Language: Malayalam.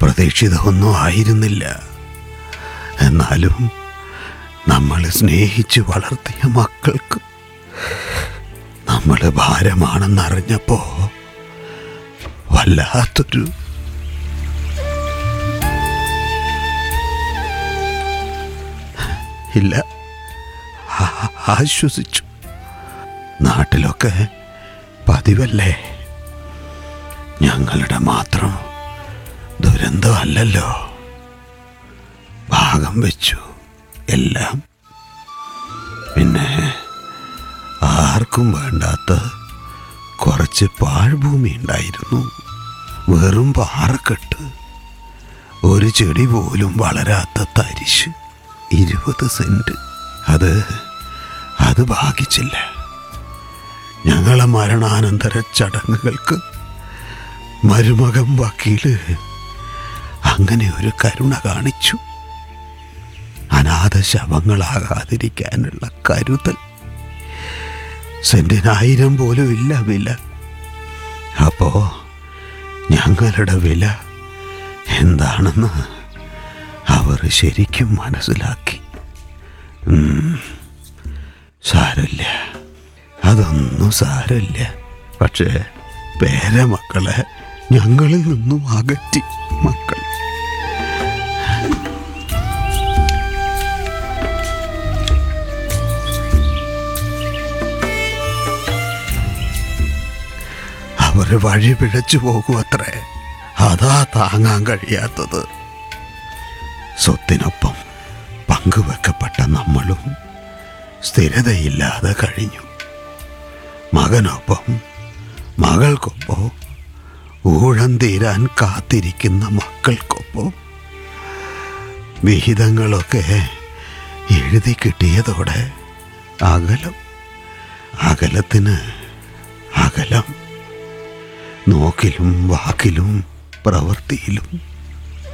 പ്രതീക്ഷിതമൊന്നും ആയിരുന്നില്ല എന്നാലും നമ്മൾ സ്നേഹിച്ച് വളർത്തിയ മക്കൾക്ക് നമ്മൾ ഭാരമാണെന്നറിഞ്ഞപ്പോ വല്ലാത്തൊരു ഇല്ല ആ- ആശ്വസിച്ചു നാട്ടിലൊക്കെ പതിവല്ലേ ഞങ്ങളുടെ മാത്രം ദുരന്തമല്ലല്ലോ ഭാഗം വെച്ചു എല്ലാം പിന്നെ ആർക്കും വേണ്ടാത്ത കുറച്ച് പാഴ്ഭൂമി ഉണ്ടായിരുന്നു വെറും പാറക്കെട്ട് ഒരു ചെടി പോലും വളരാത്ത തരിശ് ഇരുപത് സെന്റ് അത് അത് ഭാഗിച്ചില്ല ഞങ്ങളെ മരണാനന്തര ചടങ്ങുകൾക്ക് മരുമകം വക്കീല് അങ്ങനെ ഒരു കരുണ കാണിച്ചു അനാഥ ശവങ്ങളാകാതിരിക്കാനുള്ള കരുതൽ സെന്റിനായിരം പോലും ഇല്ല വില അപ്പോ ഞങ്ങളുടെ വില എന്താണെന്ന് അവർ ശരിക്കും മനസ്സിലാക്കി ഉം, സാരമില്ല അതൊന്നും സാരമില്ല പക്ഷേ പേരമക്കളെ ഞങ്ങളിൽ നിന്നും അകറ്റി മക്കൾ അവർ വഴി പിഴച്ചു പോകും അത്രേ അതാ താങ്ങാൻ കഴിയാത്തത് സ്വത്തിനൊപ്പം പങ്കുവെക്കപ്പെട്ട നമ്മളും സ്ഥിരതയില്ലാതെ കഴിഞ്ഞു മകനൊപ്പം മകൾക്കൊപ്പം ഊഴം തീരാൻ കാത്തിരിക്കുന്ന മക്കൾക്കൊപ്പം വിഹിതങ്ങളൊക്കെ എഴുതി കിട്ടിയതോടെ അകലം അകലത്തിന് അകലം നോക്കിലും വാക്കിലും പ്രവൃത്തിയിലും